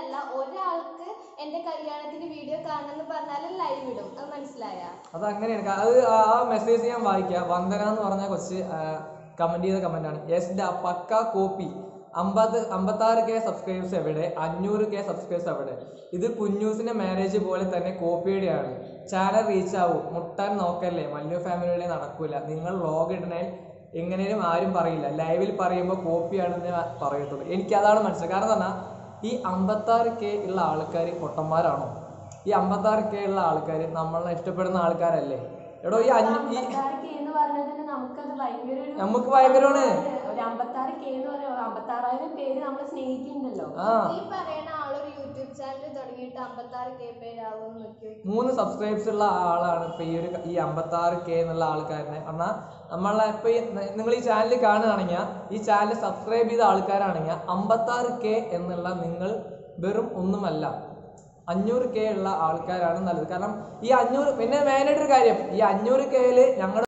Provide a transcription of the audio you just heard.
അങ്ങനെയല്ല ഒരാൾക്ക് എന്റെ കല്യാണത്തിന്റെ വീഡിയോ കാണണമെന്ന് പറഞ്ഞാൽ ലൈവ് ഇടും അത് മനസ്സിലായ അത് അങ്ങനെയാണ് കാ- അത് ആ- ആ മെസ്സേജ് ഞാൻ വായിക്കാം വന്ദന എന്ന് പറഞ്ഞ കൊച്ച് കമന്റ് ചെയ്ത കമന്റ് ആണ് യെസ് ഡ പക്ക കോപ്പി അമ്പത് അമ്പത്താറ് കെ സബ്സ്ക്രൈബേഴ്സ് എവിടെ അഞ്ഞൂറ് കെ സബ്സ്ക്രൈബേഴ്സ് എവിടെ ഇത് കുഞ്ഞൂസിന്റെ മാരേജ് പോലെ തന്നെ കോപ്പിയുടെയാണ് ചാനൽ റീച്ച് ആവും മുട്ടാൻ നോക്കല്ലേ മല്ലു ഫാമിലിയുടെ നടക്കൂല നിങ്ങൾ വ്ളോഗ് ഇടണേ എങ്ങനെയും ആരും പറയില്ല ലൈവിൽ പറയുമ്പോൾ കോപ്പിയാണെന്ന് പറയത്തുള്ളൂ എനിക്ക് അതാണ് മനസ്സിലായത് കാരണം പറഞ്ഞാൽ ഈ അമ്പത്താറ് കെ ഉള്ള ആൾക്കാർ പൊട്ടന്മാരാണോ ഈ അമ്പത്താറ് കെ ഉള്ള ആൾക്കാർ നമ്മളെ ഇഷ്ടപ്പെടുന്ന ആൾക്കാരല്ലേ എടോ ഈ അഞ്ഞു ഈ അമ്പത്താറ് കെ എന്ന് പറഞ്ഞതിന് നമുക്കത് ഭയങ്കര ഒരു നമുക്ക് ഭയങ്കരമാണ് ഒരു അമ്പത്താറ് കെ എന്ന് പറയുമ്പോൾ അമ്പത്താറായിരം പേര് നമ്മളെ സ്നേഹിക്കുന്നുണ്ടല്ലോ ആ ഈ പറയുന്ന ആളൊരു യൂട്യൂബ് ചാനൽ തുടങ്ങിയിട്ട് അമ്പത്താറ് കെ പേരാവും നോക്കി മൂന്ന് സബ്സ്ക്രൈബ്സ് ഉള്ള ആളാണ് ഇപ്പൊ ഈ ഒരു ഈ അമ്പത്താറ് കെ എന്നുള്ള ആൾക്കാരനെ പറഞ്ഞാൽ നമ്മളെ ഇപ്പൊ ഈ നിങ്ങൾ ഈ ചാനൽ കാണുകയാണെങ്കിൽ ഈ ചാനൽ സബ്സ്ക്രൈബ് ചെയ്ത ആൾക്കാരാണെങ്കിൽ അമ്പത്താറ് കെ എന്നുള്ള നിങ്ങൾ വെറും ഒന്നുമല്ല അഞ്ഞൂറ് കെ ഉള്ള ആൾക്കാരാണ് നല്ലത് കാരണം ഈ അഞ്ഞൂറ് പിന്നെ മെയിനായിട്ടൊരു കാര്യം ഈ അഞ്ഞൂറ് കെയിൽ ഞങ്ങളുടെ